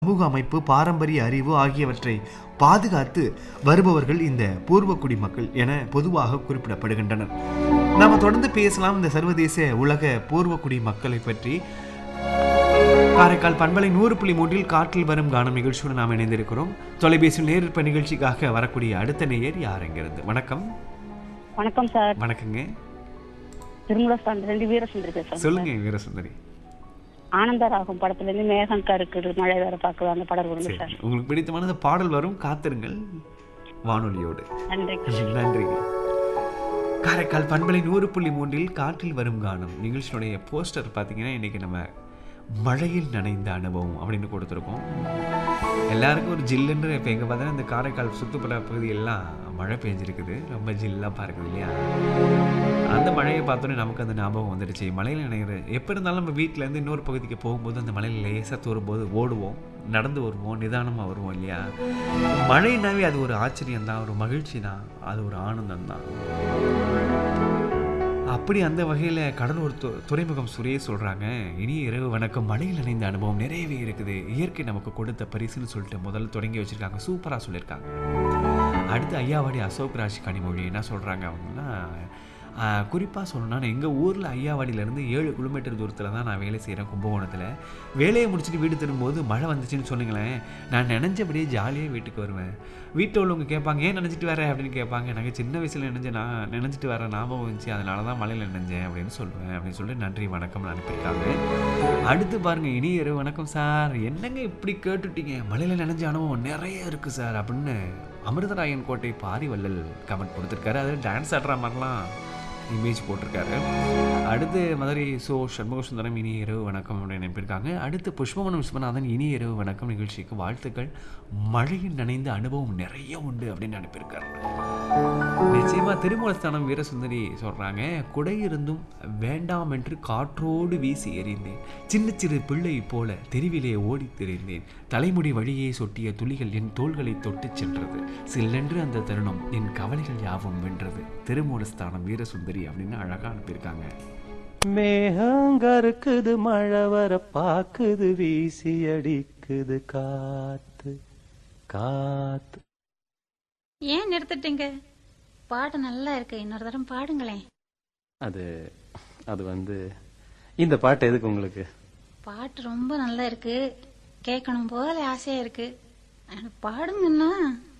சமூக அமைப்பு பாரம்பரிய அறிவு ஆகியவற்றை பாதுகாத்து வருபவர்கள் இந்த பூர்வக்குடி மக்கள் என பொதுவாக குறிப்பிடப்படுகின்றனர் நாம தொடர்ந்து பேசலாம் இந்த சர்வதேச உலக பூர்வக்குடி மக்களை பற்றி காரைக்கால் பண்பலை நூறு புள்ளி மூன்றில் காற்றில் வரும் காணும் நிகழ்ச்சியோடு நாம் இணைந்திருக்கிறோம் தொலைபேசி நேரிற்ப நிகழ்ச்சிக்காக வரக்கூடிய அடுத்த நேயர் யார் என்கிறது வணக்கம் வணக்கம் சார் வணக்கங்க திருமலஸ்தானத்துலேருந்து வீரசுந்தரி பேசுறேன் சொல்லுங்க வீரசுந்தரி ஆனந்தராகும் படத்துல இருந்து மேகம் கருக்குது மழை வேற பாக்குது அந்த படம் கொடுங்க சரி சார் உங்களுக்கு பிடித்தமான பாடல் வரும் காத்திருங்கள் வானொலியோடு நன்றி நன்றி காரைக்கால் பண்பலை நூறு புள்ளி மூன்றில் காற்றில் வரும் கானம் நிகழ்ச்சியினுடைய போஸ்டர் பார்த்தீங்கன்னா இன்னைக்கு நம்ம மழையில் நனைந்த அனுபவம் அப்படின்னு கொடுத்துருக்கோம் எல்லாருக்கும் ஒரு ஜில்லுன்னு இப்போ எங்கே பார்த்தா இந்த காரைக்கால் சுற்றுப்புற பகுதியெல்லாம் மழை பெஞ்சிருக்குது ரொம்ப ஜில்லாக இருக்குது இல்லையா அந்த மழையை பார்த்தோன்னே நமக்கு அந்த ஞாபகம் வந்துடுச்சு மழையில் நினைக்கிற எப்போ இருந்தாலும் நம்ம வீட்டிலேருந்து இன்னொரு பகுதிக்கு போகும்போது அந்த மழையில் லேசாக தோறும்போது ஓடுவோம் நடந்து வருவோம் நிதானமாக வருவோம் இல்லையா மழைனாவே அது ஒரு ஆச்சரியம் தான் ஒரு மகிழ்ச்சி தான் அது ஒரு ஆனந்தம் தான் அப்படி அந்த வகையில் கடலூர் து துறைமுகம் சுரேஷ் சொல்கிறாங்க இனிய இரவு வணக்கம் மழையில் நினைந்த அனுபவம் நிறையவே இருக்குது இயற்கை நமக்கு கொடுத்த பரிசுன்னு சொல்லிட்டு முதல்ல தொடங்கி வச்சுருக்காங்க சூப்பராக சொல்லியிருக்காங்க அடுத்து ஐயாவாடி அசோக் ராஜ் கனிமொழி என்ன சொல்கிறாங்க அப்படின்னா குறிப்பாக சொல்லணும்னா எங்கள் ஊரில் ஐயாவாடியிலேருந்து ஏழு கிலோமீட்டர் தூரத்தில் தான் நான் வேலை செய்கிறேன் கும்பகோணத்தில் வேலையை முடிச்சுட்டு வீடு திரும்பும்போது மழை வந்துச்சுன்னு சொன்னீங்களேன் நான் நினைஞ்சபடியே ஜாலியாக வீட்டுக்கு வருவேன் வீட்டில் உள்ளவங்க கேட்பாங்க ஏன் நினச்சிட்டு வர அப்படின்னு கேட்பாங்க எனக்கு சின்ன வயசில் நினைஞ்ச நான் நினச்சிட்டு வர ஞாபகம் வந்துச்சு அதனால தான் மழையில் நினைஞ்சேன் அப்படின்னு சொல்லுவேன் அப்படின்னு சொல்லிட்டு நன்றி வணக்கம் அனுப்பியிருக்காங்க அடுத்து பாருங்கள் இனி இரவு வணக்கம் சார் என்னங்க இப்படி கேட்டுட்டீங்க மழையில் நினைஞ்ச அனுபவம் நிறைய இருக்குது சார் அப்படின்னு அமிர்தராயன் கோட்டை பாரிவள்ளல் கமெண்ட் கொடுத்துருக்காரு அது டான்ஸ் ஆடுற மாதிரிலாம் இமேஜ் போட்டிருக்காரு அடுத்து மதுரை சோ சண்முக சுந்தரம் இனி இரவு வணக்கம் அப்படின்னு அனுப்பியிருக்காங்க அடுத்து புஷ்பவனம் விஸ்வநாதன் இனி இரவு வணக்கம் நிகழ்ச்சிக்கு வாழ்த்துக்கள் மழையில் நனைந்த அனுபவம் நிறைய உண்டு அப்படின்னு அனுப்பியிருக்காரு நிச்சயமா திருமூலஸ்தானம் வீரசுந்தரி சொல்றாங்க குடை இருந்தும் வேண்டாம் என்று காற்றோடு வீசி எறிந்தேன் சின்ன சிறு பிள்ளை போல தெருவிலே ஓடித் திரிந்தேன் தலைமுடி வழியே சொட்டிய துளிகள் என் தோள்களை தொட்டுச் சென்றது சில்லென்று அந்த தருணம் என் கவலைகள் யாவும் வென்றது திருமூலஸ்தானம் வீரசுந்தரி அப்படின்னு அழகா அனுப்பியிருக்காங்க மேகங்கருக்குது மழை வர பாக்குது வீசி அடிக்குது காத்து காத்து ஏன் நிறுத்திட்டீங்க பாட்டு நல்லா இருக்கு இன்னொரு தரம் பாடுங்களேன் அது அது வந்து இந்த பாட்டு எதுக்கு உங்களுக்கு பாட்டு ரொம்ப நல்லா இருக்கு கேட்கணும் போல ஆசையா இருக்கு ஆனா பாடுங்கன்னா